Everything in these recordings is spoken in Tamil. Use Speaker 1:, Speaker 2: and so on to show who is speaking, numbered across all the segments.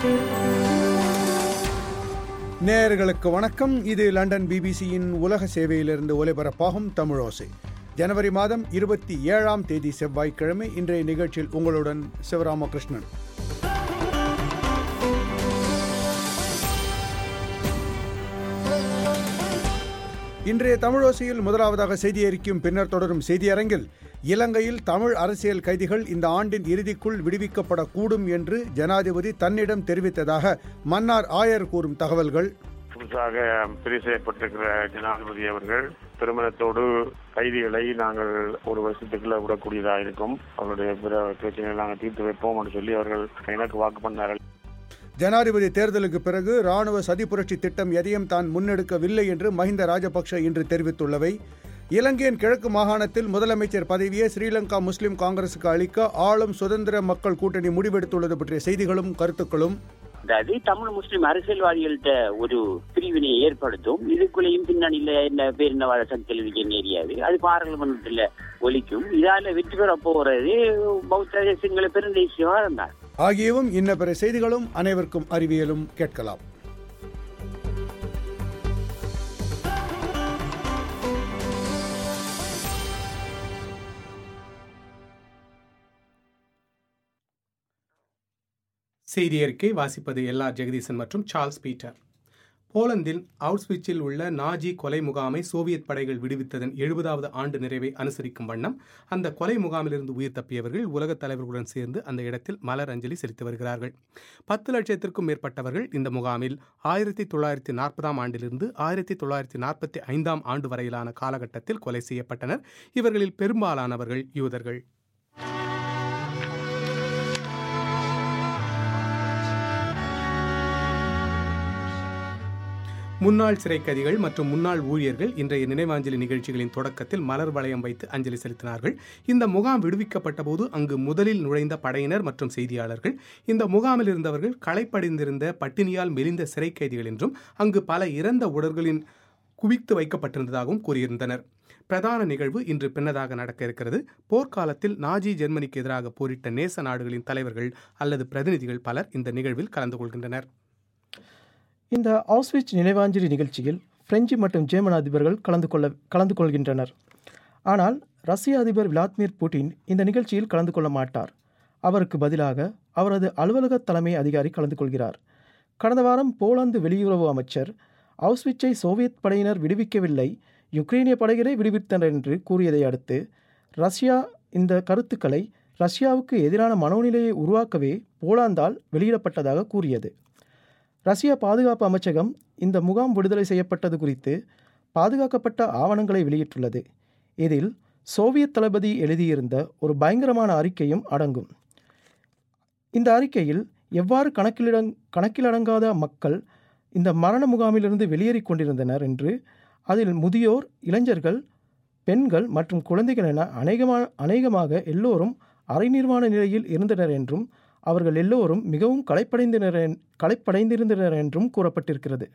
Speaker 1: நேயர்களுக்கு வணக்கம் இது லண்டன் பிபிசியின் உலக சேவையிலிருந்து ஒலிபரப்பாகும் தமிழோசை ஜனவரி மாதம் இருபத்தி ஏழாம் தேதி செவ்வாய்க்கிழமை இன்றைய நிகழ்ச்சியில் உங்களுடன் சிவராமகிருஷ்ணன் இன்றைய தமிழோசையில் முதலாவதாக செய்தி அறிக்கும் பின்னர் தொடரும் செய்தியரங்கில் இலங்கையில் தமிழ் அரசியல் கைதிகள் இந்த ஆண்டின் இறுதிக்குள் விடுவிக்கப்படக்கூடும் என்று ஜனாதிபதி தன்னிடம் தெரிவித்ததாக மன்னார் ஆயர் கூறும் தகவல்கள்
Speaker 2: புதுசாக தெரிவு செய்யப்பட்டிருக்கிற ஜனாதிபதி அவர்கள் திருமணத்தோடு கைதிகளை நாங்கள் ஒரு வருஷத்துக்குள்ள விடக்கூடியதாக இருக்கும் அவருடைய பிற பிரச்சனைகளை நாங்கள் தீர்த்து வைப்போம் என்று சொல்லி அவர்கள் எனக்கு வாக்கு பண்ணார்கள்
Speaker 1: ஜனாதிபதி தேர்தலுக்கு பிறகு ராணுவ சதி புரட்சி திட்டம் எதையும் தான் முன்னெடுக்கவில்லை என்று மஹிந்த ராஜபக்ஷ இன்று தெரிவித்துள்ளவை இலங்கையின் கிழக்கு மாகாணத்தில் முதலமைச்சர் பதவியை ஸ்ரீலங்கா முஸ்லிம் காங்கிரசுக்கு அளிக்க ஆளும் சுதந்திர மக்கள் கூட்டணி முடிவெடுத்துள்ளது பற்றிய செய்திகளும் கருத்துக்களும்
Speaker 3: அதாவது தமிழ் முஸ்லிம் அரசியல்வாதிகள்கிட்ட ஒரு பிரிவினை ஏற்படுத்தும் இதுக்குள்ளேயும் பின்னணியில என்ன பேரினவாத சக்திகள் விஜய் ஏரியாது அது பாராளுமன்றத்துல ஒலிக்கும் இதால வெற்றி பெற போறது பௌத்த சிங்கள பெருந்தேசியமா இருந்தார்
Speaker 1: ஆகியவும் இன்ன பிற செய்திகளும் அனைவருக்கும் அறிவியலும் கேட்கலாம்
Speaker 4: செய்தி அறிக்கை வாசிப்பது எல்லா ஜெகதீசன் மற்றும் சார்ல்ஸ் பீட்டர் போலந்தில் அவுட்ஸ்விட்சில் உள்ள நாஜி கொலை முகாமை சோவியத் படைகள் விடுவித்ததன் எழுபதாவது ஆண்டு நிறைவை அனுசரிக்கும் வண்ணம் அந்த கொலை முகாமிலிருந்து உயிர் தப்பியவர்கள் உலகத் தலைவர்களுடன் சேர்ந்து அந்த இடத்தில் மலர் அஞ்சலி செலுத்தி வருகிறார்கள் பத்து லட்சத்திற்கும் மேற்பட்டவர்கள் இந்த முகாமில் ஆயிரத்தி தொள்ளாயிரத்தி நாற்பதாம் ஆண்டிலிருந்து ஆயிரத்தி தொள்ளாயிரத்தி நாற்பத்தி ஐந்தாம் ஆண்டு வரையிலான காலகட்டத்தில் கொலை செய்யப்பட்டனர் இவர்களில் பெரும்பாலானவர்கள் யூதர்கள் முன்னாள் சிறை கைதிகள் மற்றும் முன்னாள் ஊழியர்கள் இன்றைய நினைவாஞ்சலி நிகழ்ச்சிகளின் தொடக்கத்தில் மலர் வளையம் வைத்து அஞ்சலி செலுத்தினார்கள் இந்த முகாம் விடுவிக்கப்பட்ட போது அங்கு முதலில் நுழைந்த படையினர் மற்றும் செய்தியாளர்கள் இந்த முகாமில் இருந்தவர்கள் களைப்படைந்திருந்த பட்டினியால் மெலிந்த சிறை கைதிகள் என்றும் அங்கு பல இறந்த உடல்களின் குவித்து வைக்கப்பட்டிருந்ததாகவும் கூறியிருந்தனர் பிரதான நிகழ்வு இன்று பின்னதாக நடக்க இருக்கிறது போர்க்காலத்தில் நாஜி ஜெர்மனிக்கு எதிராக போரிட்ட நேச நாடுகளின் தலைவர்கள் அல்லது பிரதிநிதிகள் பலர் இந்த நிகழ்வில் கலந்து கொள்கின்றனர்
Speaker 5: இந்த ஆஸ்விச் நினைவாஞ்சலி நிகழ்ச்சியில் பிரெஞ்சு மற்றும் ஜெர்மன் அதிபர்கள் கலந்து கொள்ள கலந்து கொள்கின்றனர் ஆனால் ரஷ்ய அதிபர் விளாடிமிர் புட்டின் இந்த நிகழ்ச்சியில் கலந்து கொள்ள மாட்டார் அவருக்கு பதிலாக அவரது அலுவலக தலைமை அதிகாரி கலந்து கொள்கிறார் கடந்த வாரம் போலாந்து வெளியுறவு அமைச்சர் ஆஸ்விச்சை சோவியத் படையினர் விடுவிக்கவில்லை யுக்ரைனிய படைகளே விடுவித்தனர் என்று கூறியதை அடுத்து ரஷ்யா இந்த கருத்துக்களை ரஷ்யாவுக்கு எதிரான மனோநிலையை உருவாக்கவே போலாந்தால் வெளியிடப்பட்டதாக கூறியது ரஷ்ய பாதுகாப்பு அமைச்சகம் இந்த முகாம் விடுதலை செய்யப்பட்டது குறித்து பாதுகாக்கப்பட்ட ஆவணங்களை வெளியிட்டுள்ளது இதில் சோவியத் தளபதி எழுதியிருந்த ஒரு பயங்கரமான அறிக்கையும் அடங்கும் இந்த அறிக்கையில் எவ்வாறு கணக்கிலிடங் கணக்கிலடங்காத மக்கள் இந்த மரண முகாமிலிருந்து வெளியேறி கொண்டிருந்தனர் என்று அதில் முதியோர் இளைஞர்கள் பெண்கள் மற்றும் குழந்தைகள் என அநேகமா அநேகமாக எல்லோரும் அரை நிர்வாண நிலையில் இருந்தனர் என்றும் அவர்கள் எல்லோரும் மிகவும் களைப்படைந்தனர் களைப்படைந்திருந்தனர் என்றும் கூறப்பட்டிருக்கிறது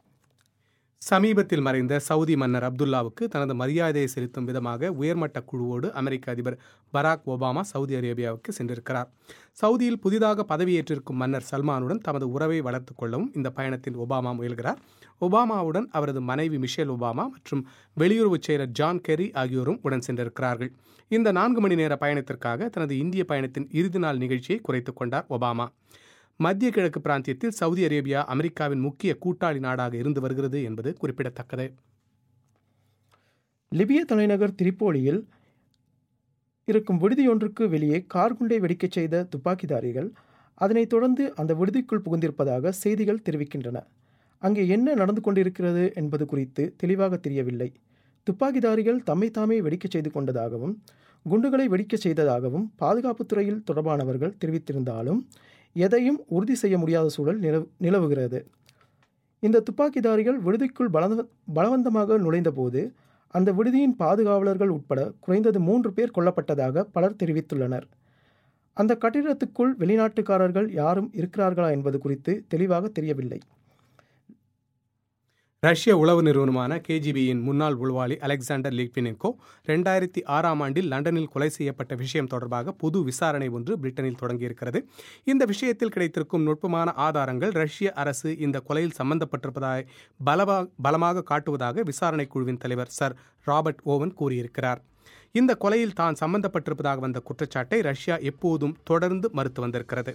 Speaker 4: சமீபத்தில் மறைந்த சவுதி மன்னர் அப்துல்லாவுக்கு தனது மரியாதையை செலுத்தும் விதமாக உயர்மட்ட குழுவோடு அமெரிக்க அதிபர் பராக் ஒபாமா சவுதி அரேபியாவுக்கு சென்றிருக்கிறார் சவுதியில் புதிதாக பதவியேற்றிருக்கும் மன்னர் சல்மானுடன் தமது உறவை வளர்த்துக் கொள்ளவும் இந்த பயணத்தில் ஒபாமா முயல்கிறார் ஒபாமாவுடன் அவரது மனைவி மிஷேல் ஒபாமா மற்றும் வெளியுறவுச் செயலர் ஜான் கெரி ஆகியோரும் உடன் சென்றிருக்கிறார்கள் இந்த நான்கு மணி நேர பயணத்திற்காக தனது இந்திய பயணத்தின் இறுதி நாள் நிகழ்ச்சியை குறைத்துக் கொண்டார் ஒபாமா மத்திய கிழக்கு பிராந்தியத்தில் சவுதி அரேபியா அமெரிக்காவின் முக்கிய கூட்டாளி நாடாக இருந்து வருகிறது என்பது குறிப்பிடத்தக்கது
Speaker 5: லிபிய தலைநகர் திரிப்போலியில் இருக்கும் விடுதியொன்றுக்கு வெளியே கார் குண்டை வெடிக்கச் செய்த துப்பாக்கிதாரிகள் அதனைத் தொடர்ந்து அந்த விடுதிக்குள் புகுந்திருப்பதாக செய்திகள் தெரிவிக்கின்றன அங்கே என்ன நடந்து கொண்டிருக்கிறது என்பது குறித்து தெளிவாக தெரியவில்லை துப்பாக்கிதாரிகள் தம்மை தாமே வெடிக்கச் செய்து கொண்டதாகவும் குண்டுகளை வெடிக்கச் செய்ததாகவும் பாதுகாப்புத் துறையில் தொடர்பானவர்கள் தெரிவித்திருந்தாலும் எதையும் உறுதி செய்ய முடியாத சூழல் நிலவு நிலவுகிறது இந்த துப்பாக்கிதாரிகள் விடுதிக்குள் பலவ பலவந்தமாக நுழைந்தபோது அந்த விடுதியின் பாதுகாவலர்கள் உட்பட குறைந்தது மூன்று பேர் கொல்லப்பட்டதாக பலர் தெரிவித்துள்ளனர் அந்த கட்டிடத்துக்குள் வெளிநாட்டுக்காரர்கள் யாரும் இருக்கிறார்களா என்பது குறித்து தெளிவாக தெரியவில்லை
Speaker 4: ரஷ்ய உளவு நிறுவனமான கேஜிபியின் முன்னாள் உள்வாளி அலெக்சாண்டர் லிக்வினென்கோ ரெண்டாயிரத்தி ஆறாம் ஆண்டில் லண்டனில் கொலை செய்யப்பட்ட விஷயம் தொடர்பாக பொது விசாரணை ஒன்று பிரிட்டனில் தொடங்கியிருக்கிறது இந்த விஷயத்தில் கிடைத்திருக்கும் நுட்பமான ஆதாரங்கள் ரஷ்ய அரசு இந்த கொலையில் சம்பந்தப்பட்டிருப்பதாய் பலவா பலமாக காட்டுவதாக விசாரணை குழுவின் தலைவர் சர் ராபர்ட் ஓவன் கூறியிருக்கிறார் இந்த கொலையில் தான் சம்பந்தப்பட்டிருப்பதாக வந்த குற்றச்சாட்டை ரஷ்யா எப்போதும் தொடர்ந்து மறுத்து வந்திருக்கிறது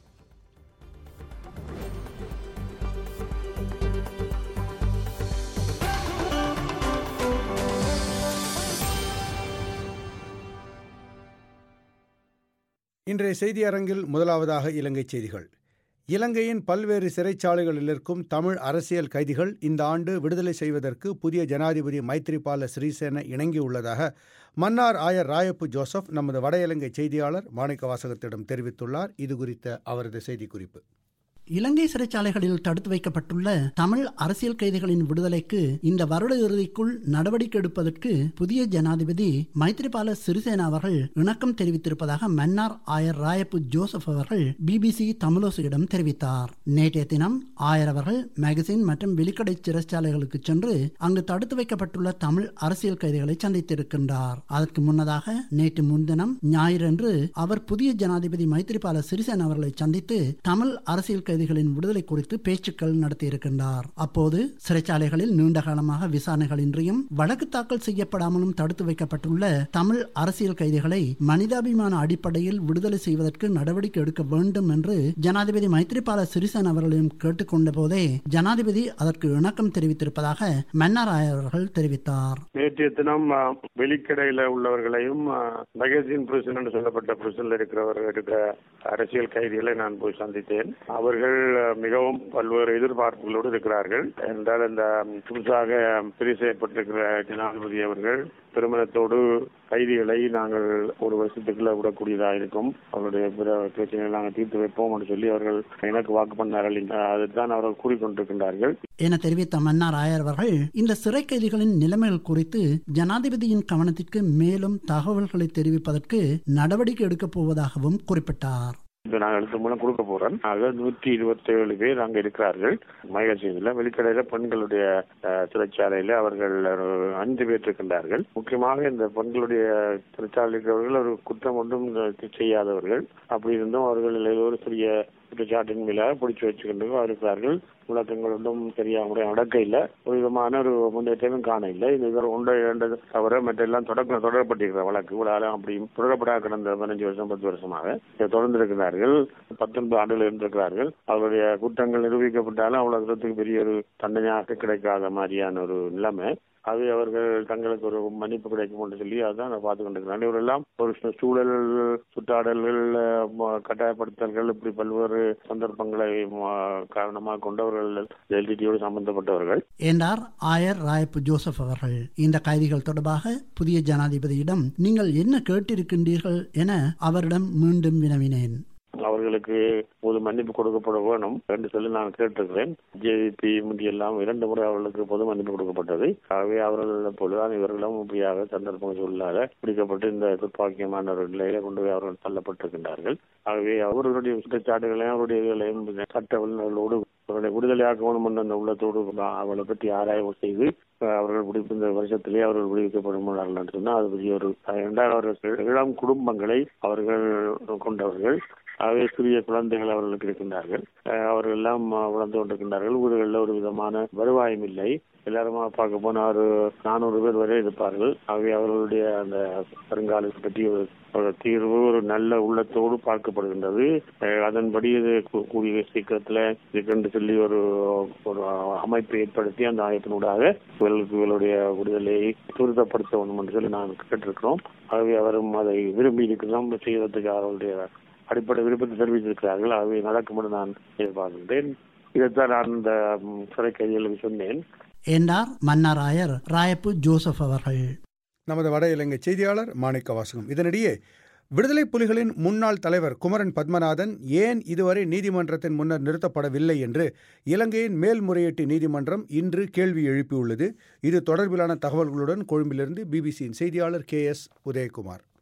Speaker 1: இன்றைய செய்தி அரங்கில் முதலாவதாக இலங்கை செய்திகள் இலங்கையின் பல்வேறு சிறைச்சாலைகளில் இருக்கும் தமிழ் அரசியல் கைதிகள் இந்த ஆண்டு விடுதலை செய்வதற்கு புதிய ஜனாதிபதி மைத்ரிபால சிறிசேன இணங்கியுள்ளதாக மன்னார் ஆயர் ராயப்பு ஜோசப் நமது வட இலங்கை செய்தியாளர் மாணிக்க வாசகத்திடம் தெரிவித்துள்ளார் இது குறித்த அவரது செய்திக்குறிப்பு
Speaker 6: இலங்கை சிறைச்சாலைகளில் தடுத்து வைக்கப்பட்டுள்ள தமிழ் அரசியல் கைதிகளின் விடுதலைக்கு இந்த வருட இறுதிக்குள் நடவடிக்கை எடுப்பதற்கு புதிய ஜனாதிபதி மைத்ரிபால சிறிசேனா அவர்கள் இணக்கம் தெரிவித்திருப்பதாக மன்னார் ஆயர் ராயப்பு ஜோசப் அவர்கள் பிபிசி தமிழோசியிடம் தெரிவித்தார் நேற்றைய தினம் ஆயர் அவர்கள் மேகசின் மற்றும் வெளிக்கடை சிறைச்சாலைகளுக்கு சென்று அங்கு தடுத்து வைக்கப்பட்டுள்ள தமிழ் அரசியல் கைதிகளை சந்தித்திருக்கின்றார் அதற்கு முன்னதாக நேற்று முன்தினம் ஞாயிறன்று அவர் புதிய ஜனாதிபதி மைத்ரிபால சிறிசேனா அவர்களை சந்தித்து தமிழ் அரசியல் கைதிகளின் விடுதலை குறித்து பேச்சுக்கள் நடத்தியிருக்கின்றார் அப்போது சிறைச்சாலைகளில் நீண்ட காலமாக விசாரணைகளின்றியும் வழக்கு தாக்கல் செய்யப்படாமலும் தடுத்து வைக்கப்பட்டுள்ள தமிழ் அரசியல் கைதிகளை மனிதாபிமான அடிப்படையில் விடுதலை செய்வதற்கு நடவடிக்கை எடுக்க வேண்டும் என்று ஜனாதிபதி மைத்ரிபால சிறிசேன அவர்களையும் கேட்டுக்கொண்ட போதே ஜனாதிபதி அதற்கு இணக்கம் தெரிவித்திருப்பதாக மன்னார் அவர்கள் தெரிவித்தார்
Speaker 2: நேற்றைய தினம் அஹ், வெளிக்கடையில உள்ளவர்களையும் மேகசின் பிரிசன் என்று சொல்லப்பட்ட பிரிசன்ல இருக்கிறவர்கள் இருக்கிற அரசியல் கைதிகளை நான் போய் சந்தித்தேன் அவர்கள் அஹ், மிகவும் பல்வேறு எதிர்பார்ப்புகளோடு இருக்கிறார்கள் என்றால் இந்த ம், புதுசாக பிரி செய்யப்பட்டிருக்கிற ஜனாதிபதி அவர்கள் திருமணத்தோடு கைதிகளை நாங்கள் ஒரு வருஷத்துக்குள்ள விடக்கூடியதாக இருக்கும் அவருடைய பிற பிரச்சனைகளை நாங்கள் தீர்த்து வைப்போம் என்று சொல்லி அவர்கள் எனக்கு வாக்கு பண்ணார்கள் அஹ், அதுதான் அவர்கள் கூறிக்கொண்டிருக்கின்றார்கள்
Speaker 6: என தெரிவித்த மன்னார் ஆயர் அவர்கள் இந்த சிறை கைதிகளின் நிலைமைகள் குறித்து ஜனாதிபதியின் கவனத்திற்கு மேலும் தகவல்களை தெரிவிப்பதற்கு நடவடிக்கை எடுக்கப் போவதாகவும் குறிப்பிட்டார்
Speaker 2: இது நான் எழுத்து மூலம் கொடுக்க போறேன் ஆக நூற்றி இருபத்தி ஏழு பேர் அங்க இருக்கிறார்கள் மயிலட்சியத்தில் வெளிக்கடையில பெண்களுடைய அஹ், சிறைச்சாலையில அவர்கள் ஒரு அஞ்சு பேர் இருக்கின்றார்கள் முக்கியமாக இந்த பெண்களுடைய சிறைச்சாலையில் இருக்கிறவர்கள் ஒரு குற்றம் ஒன்றும் செய்யாதவர்கள் அப்படி இருந்தும் அவர்கள் ஒரு சிறிய குற்றச்சாட்டின் மேல பிடிச்சு வச்சுக்கொண்டு இருக்கிறார்கள் விளக்கங்கள் ஒன்றும் சரியா முறை நடக்க இல்லை ஒரு விதமான ஒரு முன்னேற்றமும் காண இல்லை இது இவர் ஒன்றை இரண்டு தவிர மற்றெல்லாம் தொடக்க தொடரப்பட்டிருக்கிற வழக்கு இவ்வளவு அப்படியும் தொடரப்படாத கடந்த பதினஞ்சு வருஷம் பத்து வருஷமாக இதை தொடர்ந்து இருக்கிறார்கள் பத்தொன்பது ஆண்டுகள் இருந்திருக்கிறார்கள் அவருடைய குற்றங்கள் நிரூபிக்கப்பட்டாலும் அவ்வளவு தூரத்துக்கு பெரிய ஒரு தண்டனையாக கிடைக்காத மாதிரியான ஒரு நிலைமை அது அவர்கள் தங்களுக்கு ஒரு மன்னிப்பு கிடைக்கும் என்று சொல்லி அதான் நான் பார்த்து கொண்டிருக்கிறேன் இவரெல்லாம் ஒரு சு- சூழல் சுற்றாடல்கள் அஹ், ம- கட்டாயப்படுத்தல்கள் இப்படி பல்வேறு சந்தர்ப்பங்களை ம- காரணமாக கொண்டவர்கள் எல்டிடியோடு சம்பந்தப்பட்டவர்கள்
Speaker 6: என்றார் ஆயர் ராயப்பு ஜோசப் அவர்கள் இந்த கைதிகள் தொடர்பாக புதிய ஜனாதிபதியிடம் நீங்கள் என்ன கேட்டிருக்கின்றீர்கள் என அவரிடம் மீண்டும் வினவினேன்
Speaker 2: அவர்களுக்கு பொது மன்னிப்பு கொடுக்கப்பட வேணும் என்று சொல்லி நான் கேட்டிருக்கிறேன் ஜேவிபி எல்லாம் இரண்டு முறை அவர்களுக்கு பொது மன்னிப்பு கொடுக்கப்பட்டது ஆகவே அவர்கள் பொழுதுதான் இவர்களும் இப்படியாக சந்தர்ப்ப சூழலாக பிடிக்கப்பட்டு இந்த துப்பாக்கியமான ஒரு நிலையில கொண்டு போய் அவர்கள் தள்ளப்பட்டிருக்கின்றார்கள் ஆகவே அவர்களுடைய குற்றச்சாட்டுகளையும் அவருடைய இதுகளையும் சட்ட வல்லுநர்களோடு அவர்களை விடுதலையாக்க வேணும் என்ற அந்த உள்ளத்தோடு அவளை பற்றி ஆராய்வு செய்து அஹ், அவர்கள் விடுப்பு இந்த வருஷத்திலே அவர்கள் விடுவிக்கப்படுகிறார்கள் என்று சொன்னால் அது பெரிய ஒரு இரண்டாவது அவர்கள் இளம் குடும்பங்களை அவர்கள் கொண்டவர்கள் ஆகவே சிறிய குழந்தைகள் அவர்களுக்கு இருக்கின்றார்கள் அஹ், அவர்கள் எல்லாம் அஹ், வளர்ந்து கொண்டிருக்கின்றார்கள் ஊர்களில் ஒரு விதமான வருவாயும் இல்லை எல்லாருமா பார்க்க போனா ஒரு நானூறு பேர் வரை இருப்பார்கள் ஆகவே அவர்களுடைய அந்த வருங்காலத்தை பற்றி ஒரு ஒரு தீர்வு ஒரு நல்ல உள்ளத்தோடு பார்க்கப்படுகின்றது அஹ், அதன்படி இது கூ- கூடிய சீக்கிரத்தில் இதுக்கென்று சொல்லி ஒரு ஒரு அமைப்பை ஏற்படுத்தி அந்த அமைப்பினூடாக இவர்களுக்கு இவர்களுடைய விடுதலையை துரிதப்படுத்த வேண்டும் என்று சொல்லி நான் கேட்டிருக்கிறோம் ஆகவே அவரும் அதை விரும்பி இருக்கிறோம் செய்வதற்கு அவர்களுடைய அடிப்படை விருப்பத்தை தெரிவித்திருக்கிறார்கள் ஆகவே நடக்கும் என்று நான் எதிர்பார்க்கின்றேன் இதைத்தான் நான் இந்த ம், சிறை கைதிகளுக்கு சொன்னேன்
Speaker 6: என்றார் மன்னார் ஆயர் ராயப்பு ஜோசப் அவர்கள்
Speaker 1: நமது வட இலங்கை செய்தியாளர் மாணிக்க வாசகம் இதனிடையே விடுதலை புலிகளின் முன்னாள் தலைவர் குமரன் பத்மநாதன் ஏன் இதுவரை நீதிமன்றத்தின் முன்னர் நிறுத்தப்படவில்லை என்று இலங்கையின் மேல்முறையீட்டு நீதிமன்றம் இன்று கேள்வி எழுப்பியுள்ளது இது தொடர்பிலான தகவல்களுடன் கொழும்பிலிருந்து பிபிசியின் செய்தியாளர் கே எஸ் உதயகுமார்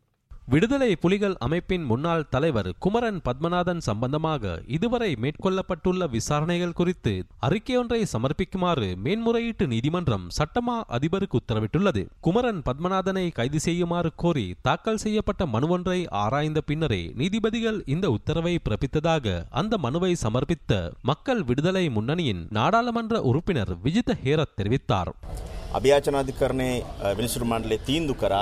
Speaker 7: விடுதலை புலிகள் அமைப்பின் முன்னாள் தலைவர் குமரன் பத்மநாதன் சம்பந்தமாக இதுவரை மேற்கொள்ளப்பட்டுள்ள விசாரணைகள் குறித்து அறிக்கையொன்றை சமர்ப்பிக்குமாறு மேன்முறையீட்டு நீதிமன்றம் சட்டமா அதிபருக்கு உத்தரவிட்டுள்ளது குமரன் பத்மநாதனை கைது செய்யுமாறு கோரி தாக்கல் செய்யப்பட்ட மனுவொன்றை ஆராய்ந்த பின்னரே நீதிபதிகள் இந்த உத்தரவை பிறப்பித்ததாக அந்த மனுவை சமர்ப்பித்த மக்கள் விடுதலை முன்னணியின் நாடாளுமன்ற உறுப்பினர் விஜித ஹேரத் தெரிவித்தார்
Speaker 8: අභ්‍යාචනාධිකරණයේ විනිසුරු මණ්ඩලේ තීන්දු කරා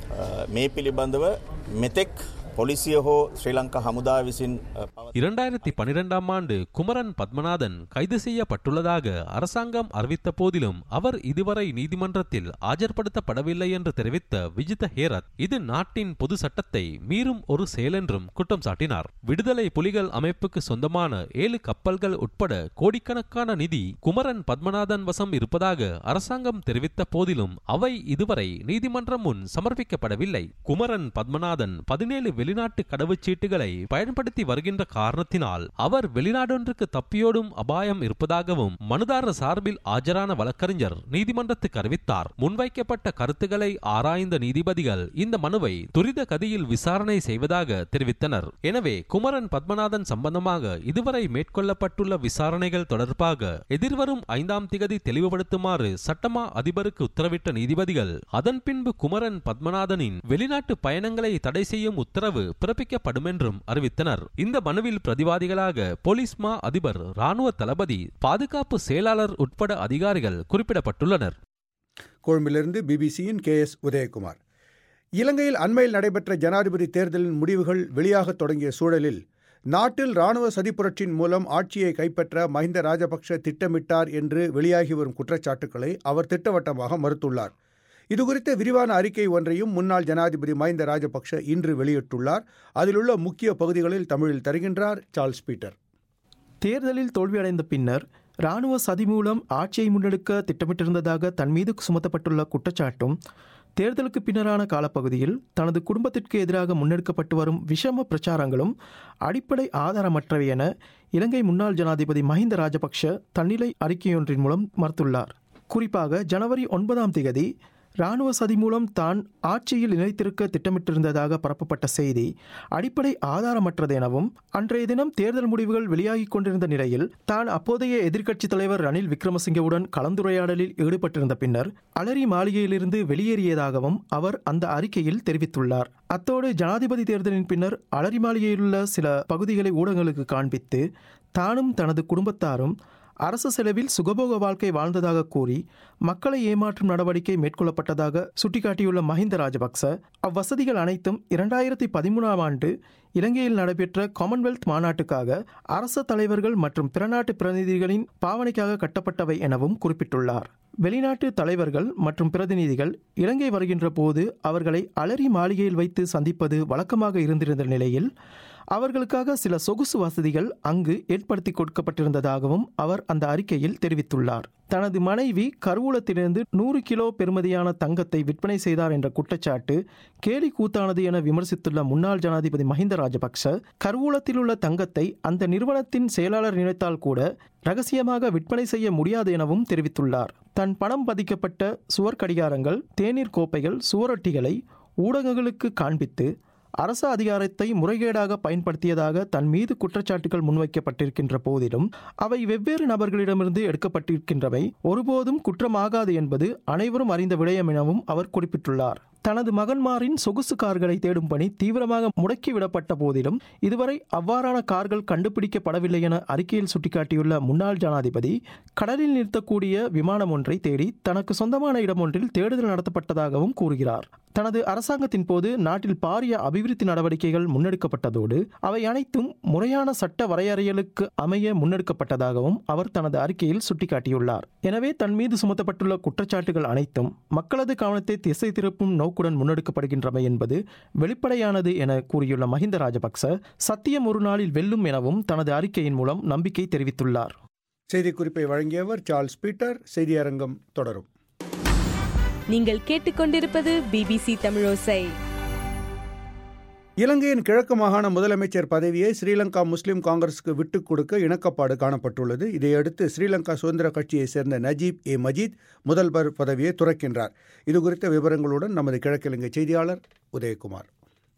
Speaker 8: මේ පිළිබඳව මෙතෙක් පොලිසිය හෝ ශ්‍රී ලංකා හමුදා විසින්
Speaker 7: இரண்டாயிரத்தி பனிரெண்டாம் ஆண்டு குமரன் பத்மநாதன் கைது செய்யப்பட்டுள்ளதாக அரசாங்கம் அறிவித்த போதிலும் அவர் இதுவரை நீதிமன்றத்தில் ஆஜர்படுத்தப்படவில்லை என்று தெரிவித்த விஜித ஹேரத் இது நாட்டின் பொது சட்டத்தை மீறும் ஒரு செயல் என்றும் குற்றம் சாட்டினார் விடுதலை புலிகள் அமைப்புக்கு சொந்தமான ஏழு கப்பல்கள் உட்பட கோடிக்கணக்கான நிதி குமரன் பத்மநாதன் வசம் இருப்பதாக அரசாங்கம் தெரிவித்த போதிலும் அவை இதுவரை நீதிமன்றம் முன் சமர்ப்பிக்கப்படவில்லை குமரன் பத்மநாதன் பதினேழு வெளிநாட்டு கடவுச்சீட்டுகளை பயன்படுத்தி வருகின்ற காரணத்தினால் அவர் வெளிநாடொன்றுக்கு தப்பியோடும் அபாயம் இருப்பதாகவும் மனுதாரர் சார்பில் ஆஜரான வழக்கறிஞர் நீதிமன்றத்துக்கு அறிவித்தார் முன்வைக்கப்பட்ட கருத்துக்களை ஆராய்ந்த நீதிபதிகள் இந்த மனுவை துரித கதியில் விசாரணை செய்வதாக தெரிவித்தனர் எனவே குமரன் பத்மநாதன் சம்பந்தமாக இதுவரை மேற்கொள்ளப்பட்டுள்ள விசாரணைகள் தொடர்பாக எதிர்வரும் ஐந்தாம் திகதி தெளிவுபடுத்துமாறு சட்டமா அதிபருக்கு உத்தரவிட்ட நீதிபதிகள் அதன் பின்பு குமரன் பத்மநாதனின் வெளிநாட்டு பயணங்களை தடை செய்யும் உத்தரவு பிறப்பிக்கப்படும் என்றும் அறிவித்தனர் இந்த மனுவில் பிரதிவாதிகளாக போலீஸ் மா அதிபர் ராணுவ தளபதி பாதுகாப்பு செயலாளர் உட்பட அதிகாரிகள் குறிப்பிடப்பட்டுள்ளனர்
Speaker 1: கொழும்பிலிருந்து பிபிசியின் கே எஸ் உதயகுமார் இலங்கையில் அண்மையில் நடைபெற்ற ஜனாதிபதி தேர்தலின் முடிவுகள் வெளியாகத் தொடங்கிய சூழலில் நாட்டில் ராணுவ சதிப்புரட்சியின் மூலம் ஆட்சியை கைப்பற்ற மஹிந்த ராஜபக்ஷ திட்டமிட்டார் என்று வெளியாகி வரும் குற்றச்சாட்டுக்களை அவர் திட்டவட்டமாக மறுத்துள்ளார் இதுகுறித்த விரிவான அறிக்கை ஒன்றையும் முன்னாள் ஜனாதிபதி மஹிந்த ராஜபக்ஷ இன்று வெளியிட்டுள்ளார் அதிலுள்ள முக்கிய பகுதிகளில் தமிழில் தருகின்றார் சார்ல்ஸ் பீட்டர்
Speaker 5: தேர்தலில் தோல்வியடைந்த பின்னர் இராணுவ சதி மூலம் ஆட்சியை முன்னெடுக்க திட்டமிட்டிருந்ததாக தன் மீது சுமத்தப்பட்டுள்ள குற்றச்சாட்டும் தேர்தலுக்கு பின்னரான காலப்பகுதியில் தனது குடும்பத்திற்கு எதிராக முன்னெடுக்கப்பட்டு வரும் விஷம பிரச்சாரங்களும் அடிப்படை ஆதாரமற்றவை என இலங்கை முன்னாள் ஜனாதிபதி மஹிந்த ராஜபக்ஷ தன்னிலை அறிக்கையொன்றின் மூலம் மறுத்துள்ளார் குறிப்பாக ஜனவரி ஒன்பதாம் திகதி இராணுவ சதி மூலம் தான் ஆட்சியில் நிலைத்திருக்க திட்டமிட்டிருந்ததாக பரப்பப்பட்ட செய்தி அடிப்படை ஆதாரமற்றது எனவும் அன்றைய தினம் தேர்தல் முடிவுகள் வெளியாகிக் கொண்டிருந்த நிலையில் தான் அப்போதைய எதிர்க்கட்சித் தலைவர் ரணில் விக்ரமசிங்கவுடன் கலந்துரையாடலில் ஈடுபட்டிருந்த பின்னர் அலரி மாளிகையிலிருந்து வெளியேறியதாகவும் அவர் அந்த அறிக்கையில் தெரிவித்துள்ளார் அத்தோடு ஜனாதிபதி தேர்தலின் பின்னர் அலரி மாளிகையிலுள்ள சில பகுதிகளை ஊடகங்களுக்கு காண்பித்து தானும் தனது குடும்பத்தாரும் அரசு செலவில் சுகபோக வாழ்க்கை வாழ்ந்ததாக கூறி மக்களை ஏமாற்றும் நடவடிக்கை மேற்கொள்ளப்பட்டதாக சுட்டிக்காட்டியுள்ள மஹிந்த ராஜபக்ச அவ்வசதிகள் அனைத்தும் இரண்டாயிரத்தி பதிமூணாம் ஆண்டு இலங்கையில் நடைபெற்ற காமன்வெல்த் மாநாட்டுக்காக அரச தலைவர்கள் மற்றும் பிற நாட்டு பிரதிநிதிகளின் பாவனைக்காக கட்டப்பட்டவை எனவும் குறிப்பிட்டுள்ளார் வெளிநாட்டு தலைவர்கள் மற்றும் பிரதிநிதிகள் இலங்கை வருகின்ற போது அவர்களை அலரி மாளிகையில் வைத்து சந்திப்பது வழக்கமாக இருந்திருந்த நிலையில் அவர்களுக்காக சில சொகுசு வசதிகள் அங்கு ஏற்படுத்தி கொடுக்கப்பட்டிருந்ததாகவும் அவர் அந்த அறிக்கையில் தெரிவித்துள்ளார் தனது மனைவி கருவூலத்திலிருந்து நூறு கிலோ பெறுமதியான தங்கத்தை விற்பனை செய்தார் என்ற குற்றச்சாட்டு கேலி கூத்தானது என விமர்சித்துள்ள முன்னாள் ஜனாதிபதி மஹிந்த ராஜபக்ச கருவூலத்தில் உள்ள தங்கத்தை அந்த நிறுவனத்தின் செயலாளர் நினைத்தால் கூட ரகசியமாக விற்பனை செய்ய முடியாது எனவும் தெரிவித்துள்ளார் தன் பணம் பதிக்கப்பட்ட சுவர் கடிகாரங்கள் தேநீர் கோப்பைகள் சுவரொட்டிகளை ஊடகங்களுக்கு காண்பித்து அரசு அதிகாரத்தை முறைகேடாக பயன்படுத்தியதாக தன் மீது குற்றச்சாட்டுகள் முன்வைக்கப்பட்டிருக்கின்ற போதிலும் அவை வெவ்வேறு நபர்களிடமிருந்து எடுக்கப்பட்டிருக்கின்றவை ஒருபோதும் குற்றமாகாது என்பது அனைவரும் அறிந்த விடயம் எனவும் அவர் குறிப்பிட்டுள்ளார் தனது மகன்மாரின் சொகுசு கார்களை தேடும் பணி தீவிரமாக முடக்கிவிடப்பட்ட போதிலும் இதுவரை அவ்வாறான கார்கள் கண்டுபிடிக்கப்படவில்லை என அறிக்கையில் சுட்டிக்காட்டியுள்ள முன்னாள் ஜனாதிபதி கடலில் நிறுத்தக்கூடிய விமானம் ஒன்றை தேடி தனக்கு சொந்தமான இடம் ஒன்றில் தேடுதல் நடத்தப்பட்டதாகவும் கூறுகிறார் தனது அரசாங்கத்தின் போது நாட்டில் பாரிய அபிவிருத்தி நடவடிக்கைகள் முன்னெடுக்கப்பட்டதோடு அவை அனைத்தும் முறையான சட்ட வரையறைகளுக்கு அமைய முன்னெடுக்கப்பட்டதாகவும் அவர் தனது அறிக்கையில் சுட்டிக்காட்டியுள்ளார் எனவே தன் மீது சுமத்தப்பட்டுள்ள குற்றச்சாட்டுகள் அனைத்தும் மக்களது கவனத்தை திசை திருப்பும் நோக்குடன் முன்னெடுக்கப்படுகின்றமை என்பது வெளிப்படையானது என கூறியுள்ள மஹிந்த ராஜபக்ச சத்தியம் ஒரு நாளில் வெல்லும் எனவும் தனது அறிக்கையின் மூலம் நம்பிக்கை தெரிவித்துள்ளார்
Speaker 1: செய்திக்குறிப்பை வழங்கியவர் சார்ல்ஸ் பீட்டர் செய்தியரங்கம் தொடரும்
Speaker 9: நீங்கள் கேட்டுக்கொண்டிருப்பது பிபிசி தமிழோசை
Speaker 1: இலங்கையின் கிழக்கு மாகாண முதலமைச்சர் பதவியை ஸ்ரீலங்கா முஸ்லிம் காங்கிரஸுக்கு விட்டுக் கொடுக்க இணக்கப்பாடு காணப்பட்டுள்ளது இதையடுத்து ஸ்ரீலங்கா சுதந்திர கட்சியைச் சேர்ந்த நஜீப் ஏ மஜீத் முதல்வர் பதவியை துறக்கின்றார் இதுகுறித்த விவரங்களுடன் நமது கிழக்கிழங்கை செய்தியாளர் உதயகுமார்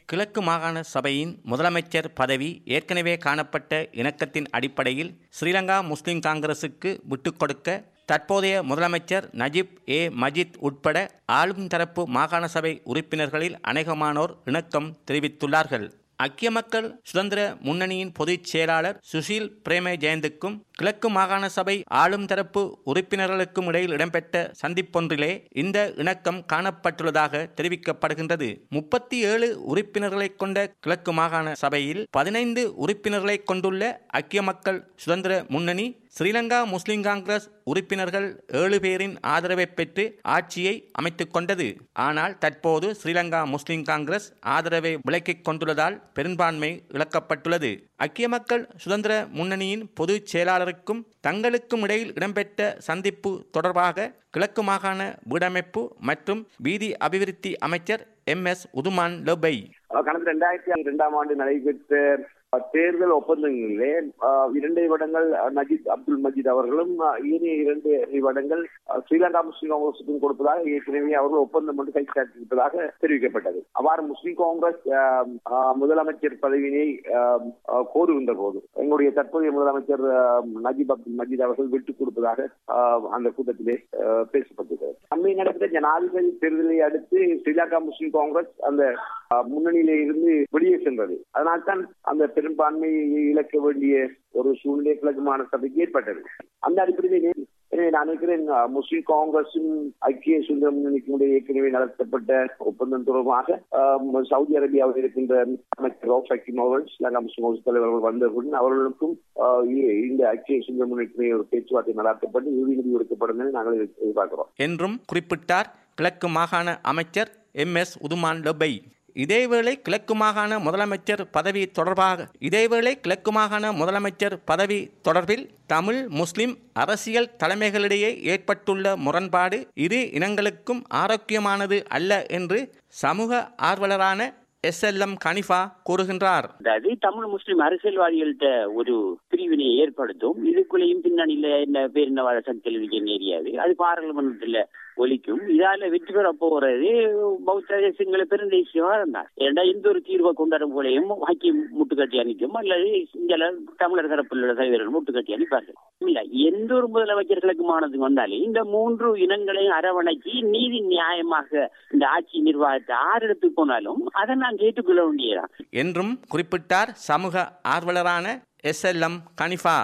Speaker 10: கிழக்கு மாகாண சபையின் முதலமைச்சர் பதவி ஏற்கனவே காணப்பட்ட இணக்கத்தின் அடிப்படையில் ஸ்ரீலங்கா முஸ்லிம் காங்கிரசுக்கு விட்டுக் கொடுக்க தற்போதைய முதலமைச்சர் நஜீப் ஏ மஜித் உட்பட ஆளும் தரப்பு மாகாண சபை உறுப்பினர்களில் அநேகமானோர் இணக்கம் தெரிவித்துள்ளார்கள் ஐக்கிய மக்கள் சுதந்திர முன்னணியின் பொதுச் செயலாளர் சுஷீல் பிரேம ஜெயந்துக்கும் கிழக்கு மாகாண சபை ஆளும் தரப்பு உறுப்பினர்களுக்கும் இடையில் இடம்பெற்ற சந்திப்பொன்றிலே இந்த இணக்கம் காணப்பட்டுள்ளதாக தெரிவிக்கப்படுகின்றது முப்பத்தி ஏழு உறுப்பினர்களை கொண்ட கிழக்கு மாகாண சபையில் பதினைந்து உறுப்பினர்களை கொண்டுள்ள ஐக்கிய மக்கள் சுதந்திர முன்னணி ஸ்ரீலங்கா முஸ்லிம் காங்கிரஸ் உறுப்பினர்கள் ஏழு பேரின் ஆதரவை பெற்று ஆட்சியை அமைத்துக் கொண்டது ஆனால் தற்போது ஸ்ரீலங்கா முஸ்லிம் காங்கிரஸ் ஆதரவை விலக்கிக் கொண்டுள்ளதால் பெரும்பான்மை இழக்கப்பட்டுள்ளது ஐக்கிய மக்கள் சுதந்திர முன்னணியின் பொதுச் செயலாளருக்கும் தங்களுக்கும் இடையில் இடம்பெற்ற சந்திப்பு தொடர்பாக கிழக்கு மாகாண வீடமைப்பு மற்றும் வீதி அபிவிருத்தி அமைச்சர் எம் எஸ் உதுமான் லொபை
Speaker 11: கடந்த ரெண்டாயிரத்தி இரண்டாம் ஆண்டு நடைபெற்ற தேர்தல் ஒப்பந்தங்களிலே இரண்டு நிமிடங்கள் நஜீத் அப்துல் மஜீத் அவர்களும் ஏனைய இரண்டு நிமிடங்கள் ஸ்ரீலங்கா முஸ்லிம் காங்கிரசுக்கும் கொடுப்பதாக ஏற்கனவே அவர்கள் ஒப்பந்தம் ஒன்று கைச்சாட்டியிருப்பதாக தெரிவிக்கப்பட்டது அவ்வாறு முஸ்லிம் காங்கிரஸ் முதலமைச்சர் பதவியினை கோருகின்ற போது எங்களுடைய தற்போதைய முதலமைச்சர் நஜீப் அப்துல் மஜீத் அவர்கள் விட்டுக் கொடுப்பதாக அந்த கூட்டத்திலே பேசப்பட்டிருக்கிறது அண்மை நடைபெற்ற ஜனாதிபதி தேர்தலை அடுத்து ஸ்ரீலங்கா முஸ்லிம் காங்கிரஸ் அந்த முன்னணியிலே இருந்து வெளியே சென்றது அதனால்தான் அந்த பெரும்பான்மையை இழக்க வேண்டிய ஒரு சூழ்நிலை கிழக்கு மாநில சபைக்கு ஏற்பட்டது அந்த அடிப்படையில் எனவே நான் நினைக்கிறேன் முஸ்லிம் காங்கிரசும் ஐக்கிய சுதந்திர முன்னணிக்கும் ஏற்கனவே நடத்தப்பட்ட ஒப்பந்தம் தொடர்பாக சவுதி அரேபியாவில் இருக்கின்ற அமைச்சர் ரவுப் ஹக்கீம் அவர்கள் ஸ்ரீலங்கா முஸ்லிம் காங்கிரஸ் தலைவர்கள் வந்தவுடன் அவர்களுக்கும் இந்த ஐக்கிய சுதந்திர முன்னணிக்கு ஒரு பேச்சுவார்த்தை நடத்தப்பட்டு இறுதி முடிவு எடுக்கப்படும் என நாங்கள் எதிர்பார்க்கிறோம்
Speaker 10: என்றும் குறிப்பிட்டார் கிழக்கு மாகாண அமைச்சர் எம் எஸ் உதுமான் லொபை இதேவேளை கிழக்கு மாகாண முதலமைச்சர் பதவி தொடர்பாக இதேவேளை கிழக்கு மாகாண முதலமைச்சர் பதவி தொடர்பில் தமிழ் முஸ்லிம் அரசியல் தலைமைகளிடையே ஏற்பட்டுள்ள முரண்பாடு இரு இனங்களுக்கும் ஆரோக்கியமானது அல்ல என்று சமூக ஆர்வலரான எஸ் எல் எம் கனிஃபா கூறுகின்றார்
Speaker 3: அதாவது தமிழ் முஸ்லிம் அரசியல்வாதிகள்கிட்ட ஒரு பிரிவினை ஏற்படுத்தும் இதுக்குள்ளேயும் பின்னணியில என்ன பேர் என்ன வாழ சக்தியில் ஏரியாது அது பாராளுமன்றத்துல ஒலிக்கும் இதால வெற்றி பெற போறது பௌத்த சிங்கள பெருந்தேசியமா இருந்தார் ஏன்னா எந்த ஒரு தீர்வை கொண்டாடும் போலையும் ஹக்கி முட்டுக்கட்டி அணிக்கும் அல்லது இங்க தமிழர் தரப்பில் உள்ள தலைவர்கள் முட்டுக்கட்டி அணிப்பார்கள் இல்ல எந்த ஒரு முதலமைச்சர்களுக்கு மானதுக்கு வந்தாலும் இந்த மூன்று இனங்களையும் அரவணைச்சி நீதி நியாயமாக இந்த ஆட்சி நிர்வாகத்தை ஆறு இடத்துக்கு போனாலும் அதை நான் கேட்டுக்கொள்ள வேண்டியதான்
Speaker 10: என்றும் குறிப்பிட்டார் சமூக ஆர்வலரான எஸ் எல் எம் கனிஃபா